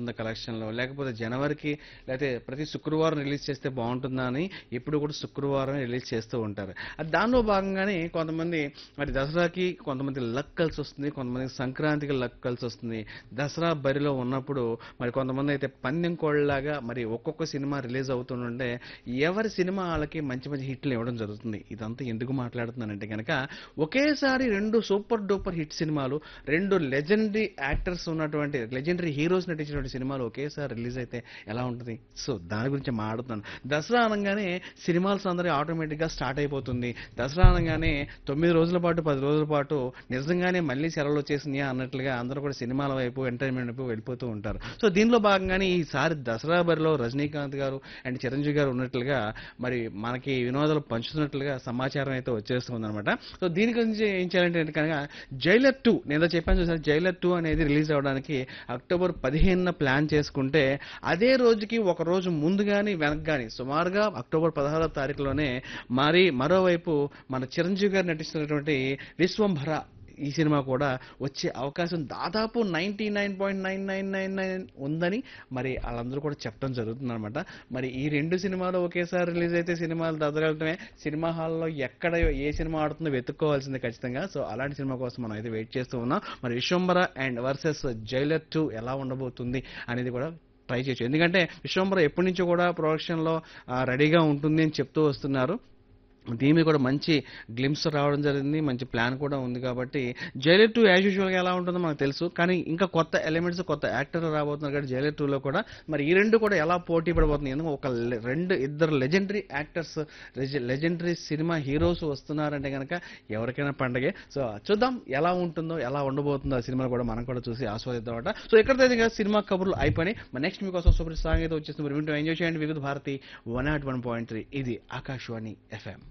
బాగుంటుందా కలెక్షన్లో లేకపోతే జనవరికి లేకపోతే ప్రతి శుక్రవారం రిలీజ్ చేస్తే బాగుంటుందా అని ఎప్పుడు కూడా శుక్రవారం రిలీజ్ చేస్తూ ఉంటారు అది దానిలో భాగంగానే కొంతమంది మరి దసరాకి కొంతమంది లక్ కలిసి వస్తుంది కొంతమంది సంక్రాంతికి లక్ కలిసి వస్తుంది దసరా బరిలో ఉన్నప్పుడు మరి కొంతమంది అయితే పందెం కోళ్ళలాగా మరి ఒక్కొక్క సినిమా రిలీజ్ అవుతుంటే ఎవరి సినిమా వాళ్ళకి మంచి మంచి హిట్లు ఇవ్వడం జరుగుతుంది ఇదంతా ఎందుకు మాట్లాడుతున్నానంటే కనుక ఒకేసారి రెండు సూపర్ డూపర్ హిట్ సినిమాలు రెండు లెజెండరీ యాక్టర్స్ ఉన్నటువంటి లెజెండరీ హీరోస్ నటించినటువంటి సినిమాలు ఒకేసారి రిలీజ్ అయితే ఎలా ఉంటుంది సో దాని గురించి మాట్లాడుతున్నాను దసరా అనగానే సినిమాల సందడి ఆటోమేటిక్గా స్టార్ట్ అయిపోతుంది దసరా అనగానే తొమ్మిది రోజుల పాటు పది రోజుల పాటు నిజంగానే మళ్ళీ సెలవులు వచ్చేసినాయా అన్నట్లుగా అందరూ కూడా సినిమాల వైపు ఎంటర్టైన్మెంట్ వైపు వెళ్ళిపోతూ ఉంటారు సో దీనిలో భాగంగానే ఈసారి దసరా బరిలో రజనీకాంత్ గారు అండ్ చిరంజీవి గారు ఉన్నట్లుగా మరి మనకి వినోదాలు పంచుతున్నట్లుగా సమాచారం అయితే వచ్చేస్తుంది అనమాట సో దీని గురించి ఏం చేయాలంటే కనుక జైలర్ టూ నేను చెప్పాను చూసాను జైలర్ టూ అనేది రిలీజ్ అవ్వడానికి అక్టోబర్ పదిహేనున ప్లాన్ చేసుకుంటే అదే రోజుకి ఒక రోజు ముందు కానీ వెనక కానీ సుమారుగా అక్టోబర్ పదహారో తారీఖులోనే మరి మరోవైపు మన చిరంజీవి గారు నటిస్తున్నటువంటి విశ్వంభర ఈ సినిమా కూడా వచ్చే అవకాశం దాదాపు ninety nine point nine nine nine nine ఉందని మరి వాళ్ళందరూ కూడా చెప్పడం జరుగుతుంది అనమాట మరి ఈ రెండు సినిమాలు ఒకేసారి రిలీజ్ అయితే సినిమాలు దదరగలటమే సినిమా హాల్లో ఎక్కడ ఏ సినిమా ఆడుతుందో వెతుక్కోవాల్సిందే ఖచ్చితంగా సో అలాంటి సినిమా కోసం మనం అయితే వెయిట్ చేస్తూ ఉన్నాం మరి Vishwambhara and versus Jailer two ఎలా ఉండబోతుంది అనేది కూడా ట్రై చేయొచ్చు ఎందుకంటే విశ్వంబర ఎప్పటి నుంచో కూడా ప్రొడక్షన్లో రెడీగా ఉంటుంది అని చెప్తూ వస్తున్నారు దీని మీద కూడా మంచి గ్లిమ్స్ రావడం జరిగింది మంచి ప్లాన్ కూడా ఉంది కాబట్టి జైలర్ టూ యాజ్ యూజువల్గా ఎలా ఉంటుందో మనకు తెలుసు కానీ ఇంకా కొత్త ఎలిమెంట్స్ కొత్త యాక్టర్లు రాబోతున్నారు కాబట్టి జైలర్ టూలో కూడా మరి ఈ రెండు కూడా ఎలా పోటీ పడబోతుంది ఎందుకంటే ఒక లె- రెండు ఇద్దరు లెజెండరీ యాక్టర్స్ లెజెండరీ సినిమా హీరోస్ వస్తున్నారంటే కనుక ఎవరికైనా పండగే సో చూద్దాం ఎలా ఉంటుందో ఎలా ఉండబోతుందో ఆ సినిమా కూడా మనం కూడా చూసి ఆస్వాదిద్దామట సో ఎక్కడైతే ఇంకా సినిమా కబుర్లు అయిపోయి మరి నెక్స్ట్ మీకోసం సూపర్ సాంగ్ అయితే వచ్చేస్తుంది మరి వింటూ ఎంజాయ్ చేయండి Vividh Bharati one not one point three ఇది ఆకాశవాణి ఎఫ్ఎం